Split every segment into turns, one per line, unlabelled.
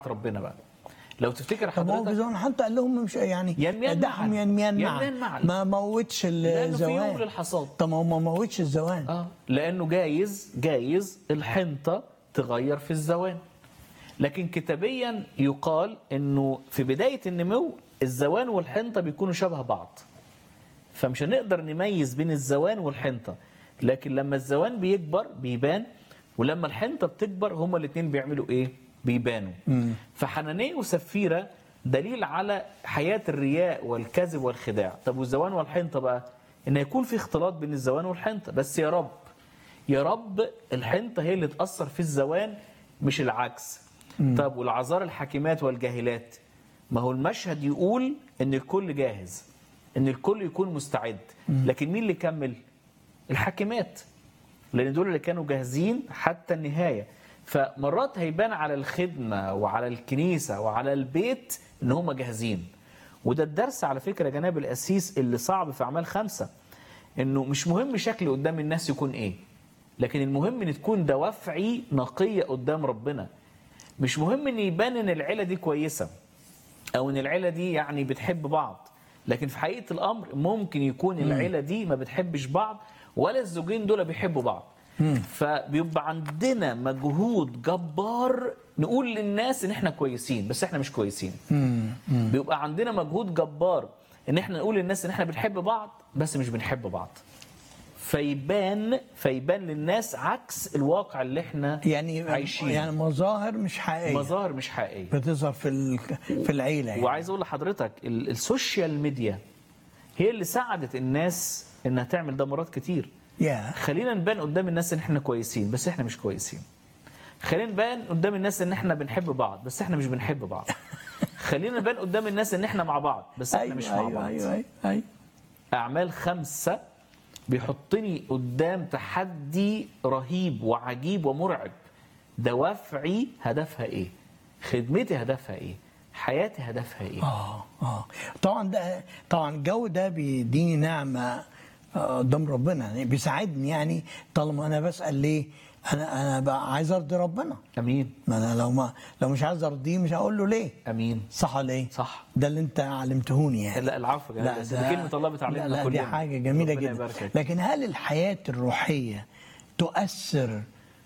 ربنا بقى لو تفتكر
طب ما هو
حضرتك
جزون حتى قال لهم مش يعني
ينميان
دعهم
معا.
ينميان
ينميان
معا
معا.
ما موتش
لانه في يوم
الزوان
للحصاد
طب ما هو ما موتش الزوان
اه لانه جايز جايز الحنطه تغير في الزوان لكن كتابيا يقال انه في بدايه النمو الزوان والحنطه بيكونوا شبه بعض فمش هنقدر نميز بين الزوان والحنطه لكن لما الزوان بيكبر بيبان ولما الحنطه بتكبر هما الاثنين بيعملوا ايه بيبانوا فحنانيه وسفيره دليل على حياه الرياء والكذب والخداع طب والزوان والحنطه بقى ان يكون في اختلاط بين الزوان والحنطه بس يا رب يا رب الحنطه هي اللي تاثر في الزوان مش العكس طب والعذار الحاكمات والجاهلات ما هو المشهد يقول ان الكل جاهز ان الكل يكون مستعد لكن مين اللي كمل الحاكمات لان دول اللي كانوا جاهزين حتى النهايه فمرات هيبان على الخدمه وعلى الكنيسه وعلى البيت ان هم جاهزين وده الدرس على فكره يا جناب القسيس اللي صعب في اعمال خمسه انه مش مهم شكلي قدام الناس يكون ايه لكن المهم ان تكون دوافعي نقيه قدام ربنا مش مهم ان يبان ان العيله دي كويسه او ان العيله دي يعني بتحب بعض لكن في حقيقه الامر ممكن يكون العيله دي ما بتحبش بعض ولا الزوجين دول بيحبوا بعض فبيبقى عندنا مجهود جبار نقول للناس ان احنا كويسين بس احنا مش كويسين بيبقى عندنا مجهود جبار ان احنا نقول للناس ان احنا بنحب بعض بس مش بنحب بعض فيبان فيبان للناس عكس الواقع اللي احنا
يعني
عايشين
يعني مظاهر مش حقيقيه
مظاهر مش حقيقيه
بتظهر في ال- في العيله يعني
وعايز اقول لحضرتك ال- السوشيال ميديا هي اللي ساعدت الناس انها تعمل ده مرات كتير
يا
خلينا نبان قدام الناس ان احنا كويسين بس احنا مش كويسين خلينا نبان قدام الناس ان احنا بنحب بعض بس احنا مش بنحب بعض خلينا نبان قدام الناس ان احنا مع بعض بس احنا
ايوه
مش مع
ايوه
بعض
ايوه ايوه, أيوة.
اعمال خمسة بيحطني قدام تحدي رهيب وعجيب ومرعب دوافعي هدفها ايه خدمتي هدفها ايه حياتي هدفها ايه
اه اه طبعا ده طبعا الجو ده بيديني نعمه آه، قدام ربنا يعني بيساعدني يعني طالما انا بسال ليه انا انا بقى عايز ارضي ربنا
امين
ما انا لو ما لو مش عايز ارضيه مش هقول له ليه
امين
صح ولا ايه؟
صح
ده اللي انت علمتهوني يعني
لا العفو يا جماعة. دي كلمة الله بتعلمنا
لا, لا دي
كلنا.
حاجه جميله
ربنا
جدا
يباركك.
لكن هل الحياه الروحيه تؤثر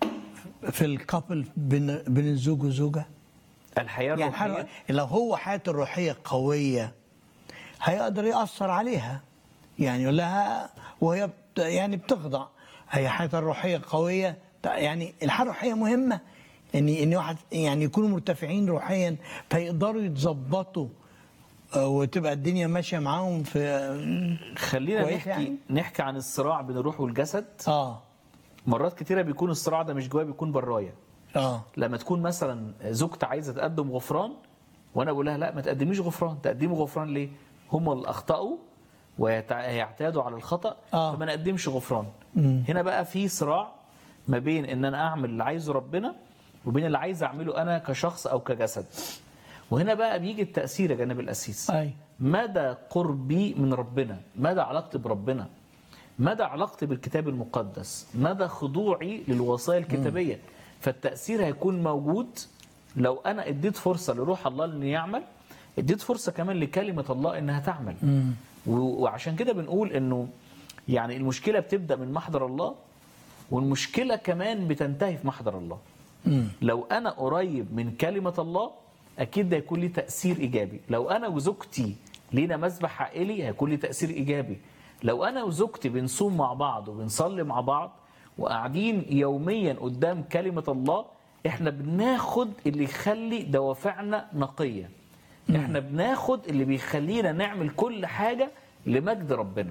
في الكابل بين بين الزوج والزوجه؟
الحياة
يعني
الروحية
حر- لو هو حياته الروحيه قويه هيقدر ياثر عليها يعني يقول لها وهي بت يعني بتخضع هي حياتها الروحيه قويه يعني الحياه الروحيه مهمه ان ان واحد يعني يكونوا مرتفعين روحيا فيقدروا يتظبطوا آه، وتبقى الدنيا ماشيه معاهم في
خلينا
كويس
نحكي
يعني؟
نحكي عن الصراع بين الروح والجسد
اه
مرات كتيرة بيكون الصراع ده مش جوايا بيكون برايا
اه
لما تكون مثلا زوجتي عايزة تقدم غفران وانا بقول لها لا ما تقدميش غفران تقدمي غفران ليه هم اللي اخطأوا ويعتادوا على الخطأ
آه.
فما نقدمش غفران هنا بقى في صراع ما بين ان انا اعمل اللي عايزه ربنا وبين اللي عايز اعمله انا كشخص او كجسد وهنا بقى بيجي التأثير يا جناب الأسيس
اي
مدى قربي من ربنا مدى علاقتي بربنا مدى علاقتي بالكتاب المقدس مدى خضوعي للوصايا الكتابية فالتأثير هيكون موجود لو أنا اديت فرصة لروح الله أن يعمل اديت فرصة كمان لكلمة الله أنها تعمل و- وعشان كده بنقول أنه يعني المشكلة بتبدأ من محضر الله والمشكلة كمان بتنتهي في محضر الله لو أنا قريب من كلمة الله أكيد ده هيكون لي تأثير إيجابي لو أنا وزوجتي لينا مسبح عائلي هيكون لي تأثير إيجابي لو أنا وزوجتي بنصوم مع بعض وبنصلي مع بعض وقاعدين يوميا قدام كلمة الله احنا بناخد اللي يخلي دوافعنا نقية احنا بناخد اللي بيخلينا نعمل كل حاجة لمجد ربنا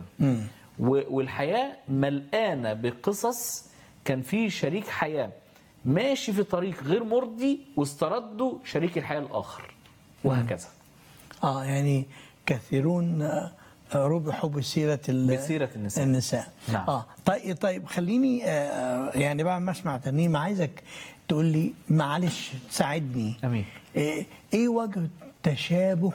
و- والحياة ملقانة بقصص كان في شريك حياة ماشي في طريق غير مرضي واسترده شريك الحياة الآخر وهكذا
اه يعني كثيرون آه، آه، ربحوا بسيره ال-
بسيرة النساء.
النساء
نعم.
اه طيب طيب خليني آه، يعني بعد ما اسمع ترنيمه عايزك تقول لي معلش تساعدني
أمين
ايه إيه وجه التشابه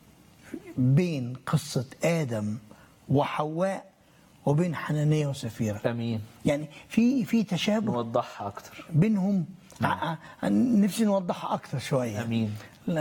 بين قصه ادم وحواء وبين حنانيه وسفيره
أمين
يعني في في تشابه
نوضحها أكتر
بينهم ع- ع- نفسي نوضحها اكثر شويه
امين